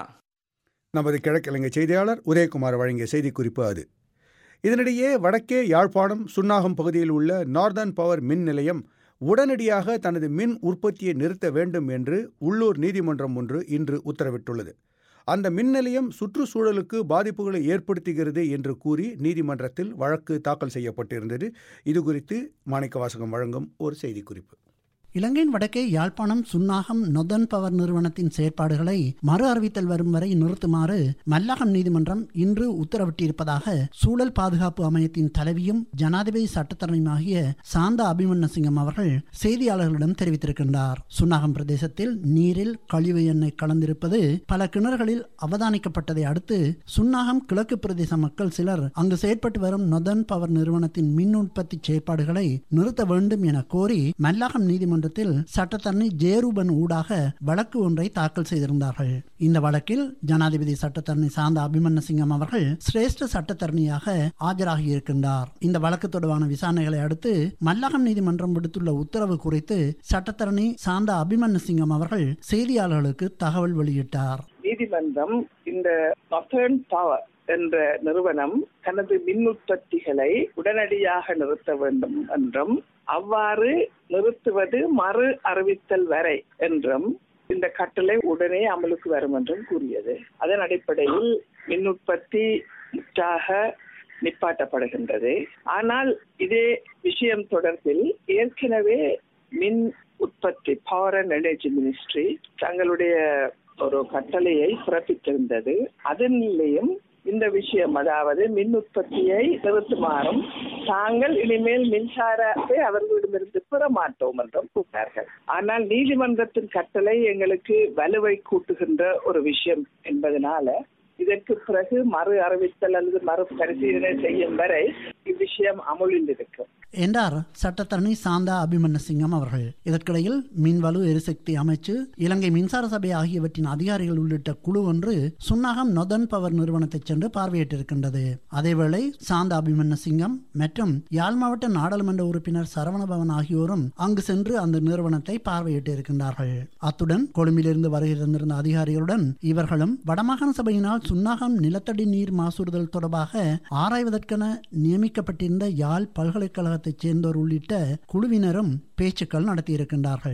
Speaker 1: நமது கிழக்கிழங்கை செய்தியாளர் உதயகுமார் வழங்கிய செய்திக்குறிப்பு அது இதனிடையே வடக்கே யாழ்ப்பாணம் சுன்னாகம் பகுதியில் உள்ள நார்தர்ன் பவர் மின் நிலையம் உடனடியாக தனது மின் உற்பத்தியை நிறுத்த வேண்டும் என்று உள்ளூர் நீதிமன்றம் ஒன்று இன்று உத்தரவிட்டுள்ளது அந்த மின் நிலையம் சுற்றுச்சூழலுக்கு பாதிப்புகளை ஏற்படுத்துகிறது என்று கூறி நீதிமன்றத்தில் வழக்கு தாக்கல் செய்யப்பட்டிருந்தது இதுகுறித்து மாணிக்கவாசகம் வழங்கும் ஒரு செய்திக்குறிப்பு
Speaker 6: இலங்கையின் வடக்கே யாழ்ப்பாணம் சுன்னாகம் நொதன் பவர் நிறுவனத்தின் செயற்பாடுகளை மறு அறிவித்தல் வரும் வரை நிறுத்துமாறு மல்லாகம் நீதிமன்றம் இன்று உத்தரவிட்டிருப்பதாக சூழல் பாதுகாப்பு அமையத்தின் தலைவியும் ஜனாதிபதி சட்டத்தரணியுமாகிய சாந்தா அபிமன்யசிங்கம் அவர்கள் செய்தியாளர்களிடம் தெரிவித்திருக்கின்றார் சுன்னாகம் பிரதேசத்தில் நீரில் கழிவு எண்ணெய் கலந்திருப்பது பல கிணறுகளில் அவதானிக்கப்பட்டதை அடுத்து சுன்னாகம் கிழக்கு பிரதேச மக்கள் சிலர் அங்கு செயற்பட்டு வரும் நொதன் பவர் நிறுவனத்தின் மின் உற்பத்தி செயற்பாடுகளை நிறுத்த வேண்டும் என கோரி மல்லாகம் நீதிமன்றம் நீதிமன்றத்தில் சட்டத்தரணி ஜெயரூபன் ஊடாக வழக்கு ஒன்றை தாக்கல் செய்திருந்தார்கள் இந்த வழக்கில் ஜனாதிபதி சட்டத்தரணி சாந்த அபிமன்யசிங்கம் அவர்கள் சிரேஷ்ட சட்டத்தரணியாக ஆஜராகியிருக்கின்றார் இந்த வழக்கு தொடர்பான விசாரணைகளை அடுத்து மல்லகம் நீதிமன்றம் விடுத்துள்ள உத்தரவு குறித்து சட்டத்தரணி சாந்த அபிமன்யசிங்கம் அவர்கள் செய்தியாளர்களுக்கு தகவல் வெளியிட்டார்
Speaker 12: நீதிமன்றம் இந்த பவர் என்ற நிறுவனம் தனது மின் உற்பத்திகளை உடனடியாக நிறுத்த வேண்டும் என்றும் அவ்வாறு நிறுத்துவது மறு அறிவித்தல் வரை என்றும் இந்த கட்டளை உடனே அமலுக்கு வரும் என்றும் கூறியது அதன் அடிப்படையில் மின் உற்பத்தி முற்றாக நிப்பாட்டப்படுகின்றது ஆனால் இதே விஷயம் தொடர்பில் ஏற்கனவே மின் உற்பத்தி பவர் அண்ட் எனர்ஜி மினிஸ்ட்ரி தங்களுடைய ஒரு கட்டளையை பிறப்பித்திருந்தது அதனிலேயும் இந்த விஷயம் அதாவது மின் உற்பத்தியை நிறுத்துமாறும் தாங்கள் இனிமேல் மின்சாரத்தை அவர்களிடமிருந்து பெற மாட்டோம் என்றும் கூறினார்கள் ஆனால் நீதிமன்றத்தின் கட்டளை எங்களுக்கு வலுவை கூட்டுகின்ற ஒரு விஷயம் என்பதனால இதற்கு பிறகு மறு அறிவித்தல் அல்லது மறு பரிசீலனை செய்யும் வரை இவ்விஷயம் அமுலில் இருக்கும்
Speaker 6: என்றார் சட்டத்தரணி சாந்தா அபிமன்யசிங்கம் அவர்கள் இதற்கிடையில் மின்வலு எரிசக்தி அமைச்சு இலங்கை மின்சார சபை ஆகியவற்றின் அதிகாரிகள் உள்ளிட்ட குழு ஒன்று சுன்னாகம் நொதன் பவர் நிறுவனத்தை சென்று பார்வையிட்டிருக்கின்றது அதேவேளை சாந்தா அபிமன்யசிங்கம் மற்றும் யாழ் மாவட்ட நாடாளுமன்ற உறுப்பினர் சரவணபவன் ஆகியோரும் அங்கு சென்று அந்த நிறுவனத்தை பார்வையிட்டு இருக்கின்றார்கள் அத்துடன் கொழும்பிலிருந்து வருகை தந்திருந்த அதிகாரிகளுடன் இவர்களும் வடமாகாண சபையினால் சுன்னாகம் நிலத்தடி நீர் மாசூறுதல் தொடர்பாக ஆராய்வதற்கென நியமிக்கப்பட்டிருந்த யாழ் பல்கலைக்கழக மாகாணத்தைச் சேர்ந்தோர் உள்ளிட்ட குழுவினரும் பேச்சுக்கள் நடத்தியிருக்கின்றார்கள்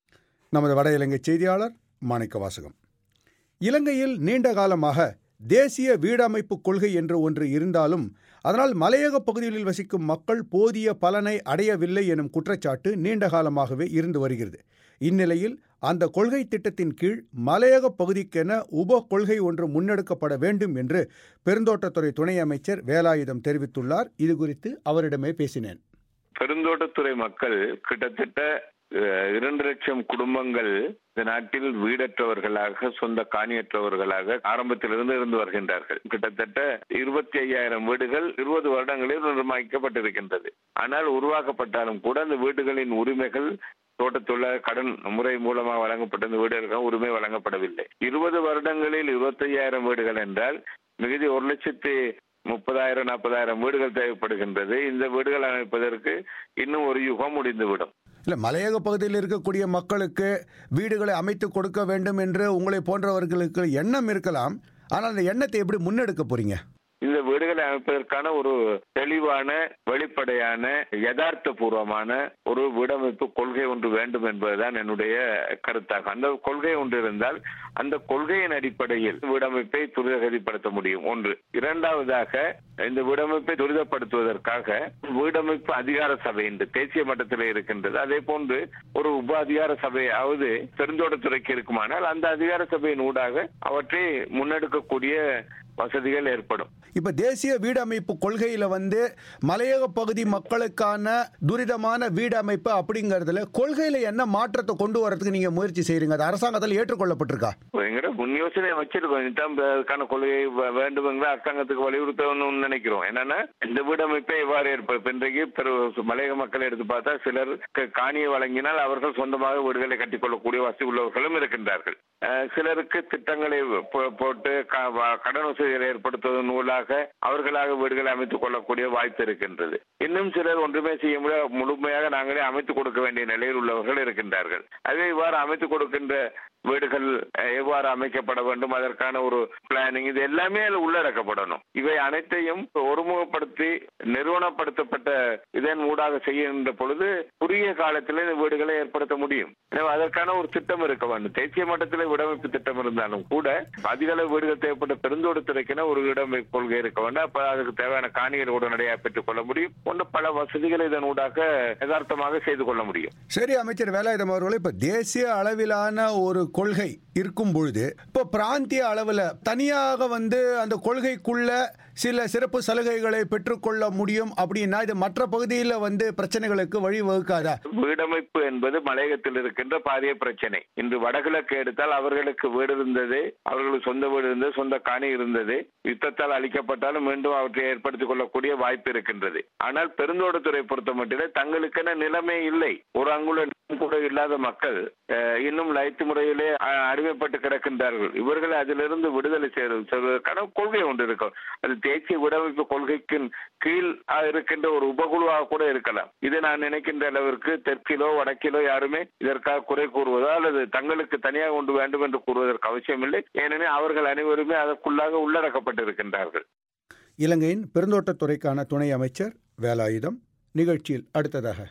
Speaker 1: நமது வட இலங்கை செய்தியாளர் மாணிக்க வாசகம் இலங்கையில் நீண்ட காலமாக தேசிய வீடமைப்பு கொள்கை என்று ஒன்று இருந்தாலும் அதனால் மலையக பகுதிகளில் வசிக்கும் மக்கள் போதிய பலனை அடையவில்லை எனும் குற்றச்சாட்டு நீண்ட காலமாகவே இருந்து வருகிறது இந்நிலையில் அந்த கொள்கை திட்டத்தின் கீழ் மலையக பகுதிக்கென உப கொள்கை ஒன்று முன்னெடுக்கப்பட வேண்டும் என்று பெருந்தோட்டத்துறை துணை அமைச்சர் வேலாயுதம் தெரிவித்துள்ளார் இது குறித்து அவரிடமே பேசினேன்
Speaker 13: பெருந்தோட்டத்துறை மக்கள் கிட்டத்தட்ட இரண்டு லட்சம் குடும்பங்கள் இந்த நாட்டில் வீடற்றவர்களாக சொந்த காணியற்றவர்களாக ஆரம்பத்திலிருந்து இருந்து வருகின்றார்கள் கிட்டத்தட்ட இருபத்தி ஐயாயிரம் வீடுகள் இருபது வருடங்களில் நிர்மாணிக்கப்பட்டிருக்கின்றது ஆனால் உருவாக்கப்பட்டாலும் கூட அந்த வீடுகளின் உரிமைகள் தோட்டத்தொழிலாளர் கடன் முறை மூலமாக வழங்கப்பட்ட வீடுகளுக்கு உரிமை வழங்கப்படவில்லை இருபது வருடங்களில் இருபத்தி ஐயாயிரம் வீடுகள் என்றால் மிகுதி ஒரு லட்சத்தி முப்பதாயிரம் நாற்பதாயிரம் வீடுகள் தேவைப்படுகின்றது இந்த வீடுகள் அமைப்பதற்கு இன்னும் ஒரு யுகம் முடிந்துவிடும்
Speaker 1: இல்லை மலையக பகுதியில் இருக்கக்கூடிய மக்களுக்கு வீடுகளை அமைத்து கொடுக்க வேண்டும் என்று உங்களை போன்றவர்களுக்கு எண்ணம் இருக்கலாம் ஆனால் அந்த எண்ணத்தை எப்படி முன்னெடுக்க போறீங்க
Speaker 13: இந்த வீடுகளை அமைப்பதற்கான ஒரு தெளிவான வெளிப்படையான யதார்த்த பூர்வமான ஒரு வீடமைப்பு கொள்கை ஒன்று வேண்டும் என்பதுதான் என்னுடைய கருத்தாக அந்த கொள்கை ஒன்று இருந்தால் அந்த கொள்கையின் அடிப்படையில் வீடமைப்பை துரிதகதிப்படுத்த முடியும் ஒன்று இரண்டாவதாக இந்த வீடமைப்பை துரிதப்படுத்துவதற்காக வீடமைப்பு அதிகார சபை என்று தேசிய மட்டத்தில் இருக்கின்றது அதே போன்று ஒரு உப அதிகார சபையாவது பெருந்தோட்டத்துறைக்கு இருக்குமானால் அந்த அதிகார சபையின் ஊடாக அவற்றை முன்னெடுக்கக்கூடிய வசதிகள் ஏற்படும்
Speaker 1: இப்ப தேசிய வீடமைப்பு கொள்கையில வந்து மலையக பகுதி மக்களுக்கான துரிதமான வீடமைப்பு அப்படிங்கறதுல கொள்கையில என்ன மாற்றத்தை கொண்டு வரதுக்கு நீங்க முயற்சி செய்றீங்க அது அரசாங்கத்தால் ஏற்றுக்கொள்ளப்பட்டிருக்கா
Speaker 13: எங்கட முன் யோசனை வச்சிருக்கோம் இதுதான் அதுக்கான கொள்கை வேண்டுமெங்கிற அரசாங்கத்துக்கு வலியுறுத்தணும்னு நினைக்கிறோம் என்னன்னா இந்த வீடமைப்பை எவ்வாறு ஏற்படும் இன்றைக்கு மலையக மக்களை எடுத்து பார்த்தா சிலர் காணியை வழங்கினால் அவர்கள் சொந்தமாக வீடுகளை கட்டிக்கொள்ளக்கூடிய வசதி உள்ளவர்களும் இருக்கின்றார்கள் சிலருக்கு திட்டங்களை போட்டு கடன் வசதிகளை ஏற்படுத்துவதன் மூலமாக அவர்களாக வீடுகளை அமைத்துக் கொள்ளக்கூடிய வாய்ப்பு இருக்கின்றது இன்னும் சிலர் ஒன்றுமே செய்ய முடியாது முழுமையாக நாங்களே அமைத்துக் கொடுக்க வேண்டிய நிலையில் உள்ளவர்கள் இருக்கின்றார்கள் அதே இவ்வாறு அமைத்துக் கொடுக்கின்ற வீடுகள் எவ்வாறு அமைக்கப்பட வேண்டும் அதற்கான ஒரு பிளானிங் இது எல்லாமே உள்ளடக்கப்படணும் இவை அனைத்தையும் ஒருமுகப்படுத்தி நிறுவனப்படுத்தப்பட்ட இதன் ஊடாக செய்கின்ற பொழுது குறுகிய காலத்தில் இந்த வீடுகளை ஏற்படுத்த முடியும் எனவே அதற்கான ஒரு திட்டம் இருக்க வேண்டும் தேசிய மட்டத்தில் விடமைப்பு திட்டம் இருந்தாலும் கூட அதிக அளவு வீடுகள் தேவைப்பட்ட பெருந்தோட்டத்துறைக்கென ஒரு இடமைப்பு கொள்கை இருக்க வேண்டும் அப்ப அதுக்கு தேவையான காணிகள் உடனடியாக பெற்றுக் கொள்ள முடியும் போன்ற பல வசதிகளை இதன் ஊடாக யதார்த்தமாக செய்து கொள்ள முடியும்
Speaker 1: சரி அமைச்சர் வேலாயுதம் அவர்களே இப்ப தேசிய அளவிலான ஒரு கொள்கை இருக்கும் பொழுது இப்போ பிராந்திய அளவில் தனியாக வந்து அந்த கொள்கைக்குள்ள சில சிறப்பு சலுகைகளை பெற்றுக்கொள்ள முடியும் அப்படின்னா இது மற்ற பகுதியில் வந்து பிரச்சனைகளுக்கு வழிவகுக்காதா
Speaker 13: வீடமைப்பு என்பது மலையகத்தில் இருக்கின்ற பாரிய பிரச்சனை இன்று வடகிழக்கு எடுத்தால் அவர்களுக்கு வீடு இருந்தது அவர்களுக்கு சொந்த வீடு இருந்தது சொந்த காணி இருந்தது யுத்தத்தால் அளிக்கப்பட்டாலும் மீண்டும் அவற்றை ஏற்படுத்திக் கொள்ளக்கூடிய வாய்ப்பு இருக்கின்றது ஆனால் பெருந்தோட்டத்துறை பொறுத்த மட்டிலே தங்களுக்கென நிலைமை இல்லை ஒரு அங்குல கூட இல்லாத மக்கள் இன்னும் லைத்து முறையிலே அடிமைப்பட்டு கிடக்கின்றார்கள் இவர்களை அதிலிருந்து விடுதலை செய்வதற்கான கொள்கை ஒன்று இருக்கும் அது தேசிய விடமைப்பு கொள்கைக்கு கீழ் இருக்கின்ற ஒரு உபகுழுவாக கூட இருக்கலாம் இது நான் நினைக்கின்ற அளவிற்கு தெற்கிலோ வடக்கிலோ யாருமே இதற்காக குறை கூறுவதோ அல்லது தங்களுக்கு தனியாக ஒன்று வேண்டும் என்று கூறுவதற்கு அவசியமில்லை ஏனெனில் அவர்கள் அனைவருமே அதற்குள்ளாக உள்ளடக்கப்பட்டிருக்கின்றார்கள்
Speaker 1: இலங்கையின் பெருந்தோட்டத்துறைக்கான துணை அமைச்சர் வேலாயுதம் நிகழ்ச்சியில் அடுத்ததாக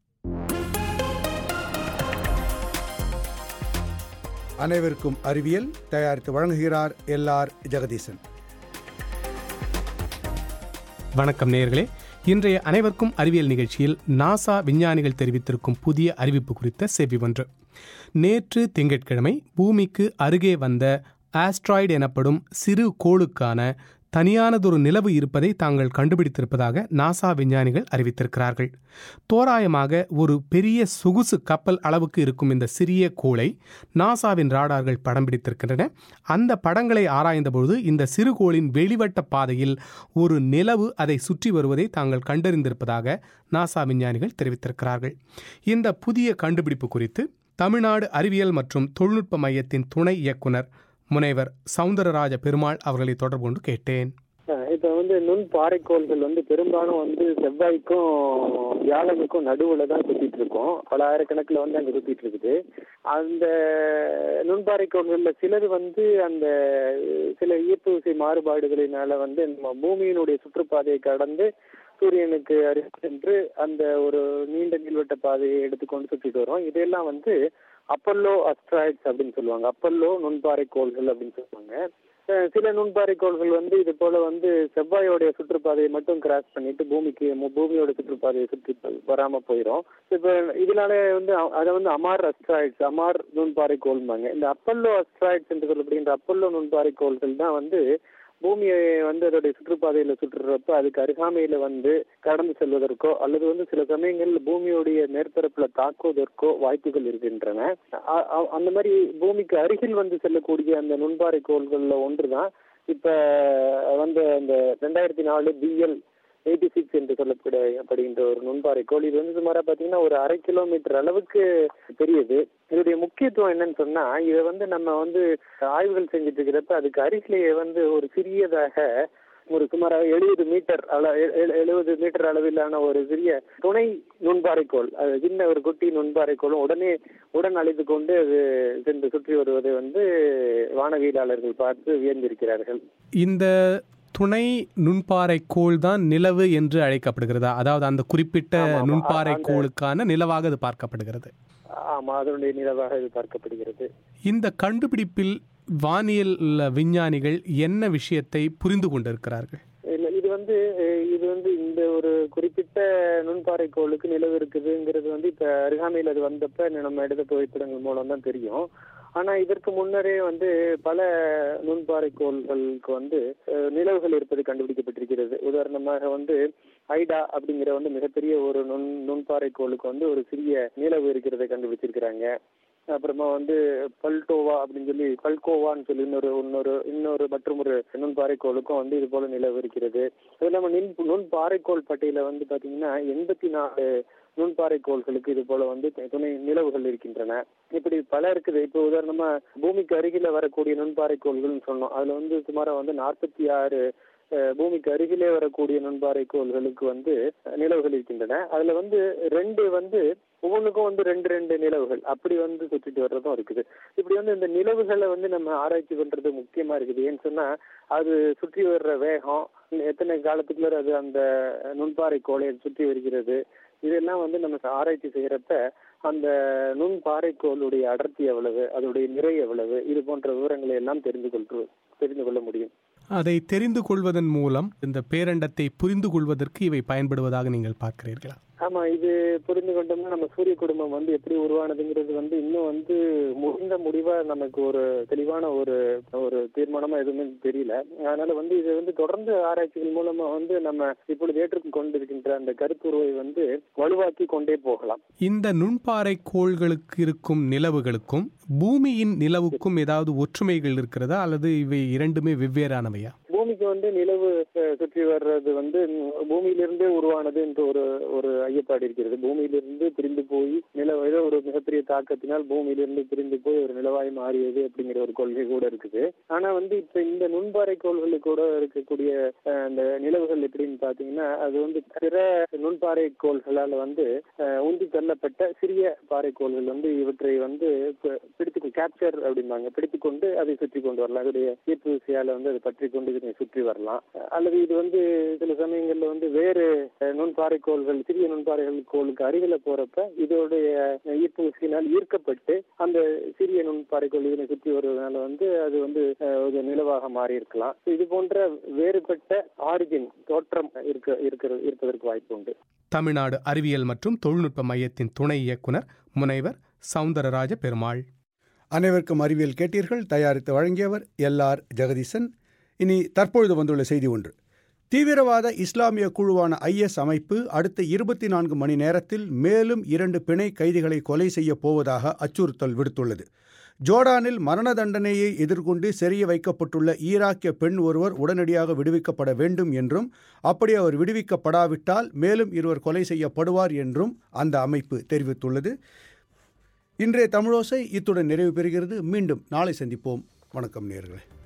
Speaker 1: அனைவருக்கும் அறிவியல் தயாரித்து வழங்குகிறார் எல் ஆர் ஜெகதீசன்
Speaker 4: வணக்கம் நேயர்களே இன்றைய அனைவருக்கும் அறிவியல் நிகழ்ச்சியில் நாசா விஞ்ஞானிகள் தெரிவித்திருக்கும் புதிய அறிவிப்பு குறித்த செவி ஒன்று நேற்று திங்கட்கிழமை பூமிக்கு அருகே வந்த ஆஸ்ட்ராய்டு எனப்படும் சிறு கோளுக்கான தனியானதொரு நிலவு இருப்பதை தாங்கள் கண்டுபிடித்திருப்பதாக நாசா விஞ்ஞானிகள் அறிவித்திருக்கிறார்கள் தோராயமாக ஒரு பெரிய சொகுசு கப்பல் அளவுக்கு இருக்கும் இந்த சிறிய கோளை நாசாவின் ராடார்கள் படம் பிடித்திருக்கின்றன அந்த படங்களை ஆராய்ந்தபொழுது இந்த சிறுகோளின் வெளிவட்ட பாதையில் ஒரு நிலவு அதை சுற்றி வருவதை தாங்கள் கண்டறிந்திருப்பதாக நாசா விஞ்ஞானிகள் தெரிவித்திருக்கிறார்கள் இந்த புதிய கண்டுபிடிப்பு குறித்து தமிழ்நாடு அறிவியல் மற்றும் தொழில்நுட்ப மையத்தின் துணை இயக்குனர் முனைவர் சவுந்தரராஜ பெருமாள் அவர்களை தொடர்பு கொண்டு கேட்டேன்
Speaker 14: இப்ப வந்து நுண் பாறைக்கோள்கள் வந்து பெரும்பாலும் வந்து செவ்வாய்க்கும் வியாழனுக்கும் நடுவுல தான் சுத்திட்டு இருக்கும் பல ஆயிரக்கணக்கில் வந்து அங்க சுத்திட்டு இருக்குது அந்த நுண்பாறைக்கோள்கள்ல சிலது வந்து அந்த சில ஈர்ப்பு விசை மாறுபாடுகளினால வந்து நம்ம பூமியினுடைய சுற்றுப்பாதையை கடந்து சூரியனுக்கு அருகில் சென்று அந்த ஒரு நீண்ட நீள்வட்ட பாதையை எடுத்துக்கொண்டு சுற்றிட்டு வரும் இதெல்லாம் வந்து அப்பல்லோ அஸ்ட்ராய்ட்ஸ் அப்படின்னு சொல்லுவாங்க அப்பல்லோ நுண்பாறை கோள்கள் அப்படின்னு சொல்லுவாங்க அஹ் சில நுண்பாறை கோள்கள் வந்து இது போல வந்து செவ்வாயோடைய சுற்றுப்பாதையை மட்டும் கிராஸ் பண்ணிட்டு பூமிக்கு மு- பூமியோட சுற்றுப்பாதையை சுற்றி ப- வராம போயிடும் இப்ப இதனால வந்து அ- அதை வந்து அமார் அஸ்ட்ராய்ட்ஸ் அமார் நுண்பாறை கோள்பாங்க இந்த அப்பல்லோ அஸ்ட்ராய்ட்ஸ் என்று சொல்லப்படுகின்ற அப்பல்லோ நுண்பாறை கோள்கள் தான் வந்து பூமியை வந்து அதோடைய சுற்றுப்பாதையில சுற்றுறப்ப அதுக்கு அருகாமையில வந்து கடந்து செல்வதற்கோ அல்லது வந்து சில சமயங்களில் பூமியுடைய மேற்பரப்புல தாக்குவதற்கோ வாய்ப்புகள் இருக்கின்றன அ- அ- அந்த மாதிரி பூமிக்கு அருகில் வந்து செல்லக்கூடிய அந்த நுண்பாறை கோள்கள்ல ஒன்றுதான் இப்ப வந்து அந்த ரெண்டாயிரத்தி நாலு பிஎல் எயிட்டி சிக்ஸ் என்று சொல்லப்படுகின்ற ஒரு நுண்பாறை கோள் இது வந்து சுமாரா பாத்தீங்கன்னா ஒரு அரை கிலோமீட்டர் அளவுக்கு பெரியது இதோடைய முக்கியத்துவம் என்னன்னு சொன்னா இதை வந்து நம்ம வந்து ஆய்வுகள் செஞ்சுட்டு இருக்கிறப்ப அதுக்கு அருகிலேயே வந்து ஒரு சிறியதாக ஒரு சுமார் எழுபது மீட்டர் அள எழுபது மீட்டர் அளவிலான ஒரு சிறிய துணை நுண்பாறைக்கோள் அது சின்ன ஒரு குட்டி நுண்பாறைக்கோளும் உடனே உடன் அழைத்து கொண்டு அது சென்று சுற்றி வருவதை வந்து வானவியலாளர்கள் பார்த்து வியந்திருக்கிறார்கள்
Speaker 4: இந்த துணை நுண்பாறை கோள் தான் நிலவு என்று அழைக்கப்படுகிறதா அதாவது அந்த குறிப்பிட்ட நுண்பாறை கோளுக்கான நிலவாக அது பார்க்கப்படுகிறது
Speaker 14: ஆமா அதனுடைய நிலவாக இது பார்க்கப்படுகிறது
Speaker 4: இந்த கண்டுபிடிப்பில் வானியல் விஞ்ஞானிகள் என்ன விஷயத்தை புரிந்து கொண்டிருக்கிறார்கள்
Speaker 14: இல்ல இது வந்து அஹ், இது வந்து இந்த ஒரு குறிப்பிட்ட நுண்பாறை கோளுக்கு நிலவு இருக்குதுங்கிறது வந்து இப்ப அருகாமையில் அது வந்தப்ப நம்ம எடுத்த புகைப்படங்கள் மூலம் தான் தெரியும் ஆனா இதற்கு முன்னரே வந்து பல நுண்பாறை கோள்களுக்கு வந்து அஹ், நிலவுகள் இருப்பது கண்டுபிடிக்கப்பட்டிருக்கிறது உதாரணமாக வந்து ஐடா அப்படிங்கிற வந்து மிகப்பெரிய ஒரு நுண் நுண்பாறை கோளுக்கு வந்து ஒரு சிறிய நிலவு இருக்கிறதை கண்டுபிடிச்சிருக்கிறாங்க அப்புறமா வந்து பல்டோவா அப்படின்னு சொல்லி பல்கோவான்னு சொல்லி இன்னொரு இன்னொரு இன்னொரு மற்றும் ஒரு நுண்பாறைக்கோளுக்கும் வந்து இது போல நிலவு இருக்கிறது அது இல்லாம நின் நுண்பாறைக்கோள் பட்டியல வந்து பாத்தீங்கன்னா எண்பத்தி நாலு நுண்பாறைக்கோள்களுக்கு இது போல வந்து துணை நிலவுகள் இருக்கின்றன இப்படி பல இருக்குது இப்போ உதாரணமா பூமிக்கு அருகில வரக்கூடிய நுண்பாறைக்கோள்கள்னு சொன்னோம் அதுல வந்து சுமாரா வந்து நாற்பத்தி ஆறு அஹ், பூமிக்கு அருகிலே வரக்கூடிய நுண்பாறை கோள்களுக்கு வந்து அஹ், நிலவுகள் இருக்கின்றன அதுல வந்து ரெண்டு வந்து ஒவ்வொன்றுக்கும் வந்து ரெண்டு ரெண்டு நிலவுகள் அப்படி வந்து சுற்றிட்டு வர்றதும் இருக்குது இப்படி வந்து இந்த நிலவுகளை வந்து நம்ம ஆராய்ச்சி பண்றது முக்கியமா இருக்குது ஏன்னு சொன்னா அது சுற்றி வர்ற வேகம் எத்தனை காலத்துக்குள்ள அது அந்த நுண்பாறை கோளை சுற்றி வருகிறது இதெல்லாம் வந்து நம்ம ஆராய்ச்சி செய்யறப்ப அந்த நுண் பாறைக்கோளுடைய அடர்த்தி எவ்வளவு அதோடைய நிறை எவ்வளவு இது போன்ற விவரங்களை எல்லாம் தெரிந்து கொள்று தெரிந்து கொள்ள முடியும்
Speaker 4: அதை தெரிந்து கொள்வதன் மூலம் இந்த பேரண்டத்தை புரிந்து கொள்வதற்கு இவை பயன்படுவதாக நீங்கள் பார்க்கிறீர்களா
Speaker 14: ஆமா இது புரிந்து கொண்டோம்னா நம்ம சூரிய குடும்பம் வந்து எப்படி உருவானதுங்கிறது வந்து இன்னும் வந்து முடிந்த முடிவா நமக்கு ஒரு தெளிவான ஒரு ஒரு தீர்மானமா எதுவுமே தெரியல அதனால வந்து இது வந்து தொடர்ந்து ஆராய்ச்சிகள் மூலமா வந்து நம்ம இப்பொழுது ஏற்றுக் கொண்டிருக்கின்ற அந்த கருத்துருவை வந்து வலுவாக்கி கொண்டே போகலாம்
Speaker 4: இந்த நுண்பாறை கோள்களுக்கு இருக்கும் நிலவுகளுக்கும் பூமியின் நிலவுக்கும் ஏதாவது ஒற்றுமைகள் இருக்கிறதா அல்லது இவை இரண்டுமே வெவ்வேறானவையா
Speaker 14: பூமிக்கு வந்து நிலவு அஹ், சுற்றி வர்றது வந்து ம், பூமியிலிருந்தே உருவானது என்று ஒரு ஒரு ஐயப்பாடு இருக்கிறது பூமியிலிருந்து பிரிந்து போய் நிலவு ஏதோ ஒரு மிகப்பெரிய தாக்கத்தினால் பூமியிலிருந்து பிரிந்து போய் ஒரு நிலவாய் மாறியது அப்படிங்கிற ஒரு கொள்கை கூட இருக்குது ஆனா வந்து இப்ப இந்த நுண்பாறை கோள்களுக்கு கூட இருக்கக்கூடிய அஹ், அந்த நிலவுகள் எப்படின்னு பாத்தீங்கன்னா அது வந்து பிற நுண்பாறை கோள்களால வந்து அஹ், உந்தி தள்ளப்பட்ட சிறிய பாறை கோள்கள் வந்து இவற்றை வந்து ப- பிடித்து கேப்சர் அப்படிம்பாங்க பிடித்துக் கொண்டு அதை சுற்றி கொண்டு வரலாம் அதோடைய ஈர்ப்பு விசையால வந்து அதை பற்றி கொண்டு இதனை சுற்றி வரலாம் அல்லது இது வந்து சில சமயங்கள்ல வந்து வேறு அஹ், நுண்பாறை கோள்கள் சிறிய நுண்பாறைகள் கோளுக்கு அருகில போறப்ப இதோடைய ஈர்ப்பு விசையினால் ஈர்க்கப்பட்டு அந்த சிறிய நுண்பாறை கோள் இதனை சுற்றி வருவதனால வந்து அது வந்து அஹ், ஒரு நிலவாக மாறி இருக்கலாம் இது போன்ற வேறுபட்ட ஆரிஜின் தோற்றம் இருக்க இருக்கிற இருப்பதற்கு வாய்ப்பு உண்டு
Speaker 4: தமிழ்நாடு அறிவியல் மற்றும் தொழில்நுட்ப மையத்தின் துணை இயக்குனர் முனைவர் சவுந்தரராஜ பெருமாள்
Speaker 1: அனைவருக்கும் அறிவியல் கேட்டீர்கள் தயாரித்து வழங்கியவர் எல் ஆர் ஜெகதீசன் இனி தற்பொழுது வந்துள்ள செய்தி ஒன்று தீவிரவாத இஸ்லாமிய குழுவான ஐஎஸ் அமைப்பு அடுத்த இருபத்தி நான்கு மணி நேரத்தில் மேலும் இரண்டு பிணை கைதிகளை கொலை செய்யப் போவதாக அச்சுறுத்தல் விடுத்துள்ளது ஜோர்டானில் மரண தண்டனையை எதிர்கொண்டு சிறைய வைக்கப்பட்டுள்ள ஈராக்கிய பெண் ஒருவர் உடனடியாக விடுவிக்கப்பட வேண்டும் என்றும் அப்படி அவர் விடுவிக்கப்படாவிட்டால் மேலும் இருவர் கொலை செய்யப்படுவார் என்றும் அந்த அமைப்பு தெரிவித்துள்ளது இன்றைய தமிழோசை இத்துடன் நிறைவு பெறுகிறது மீண்டும் நாளை சந்திப்போம் வணக்கம் நேர்களே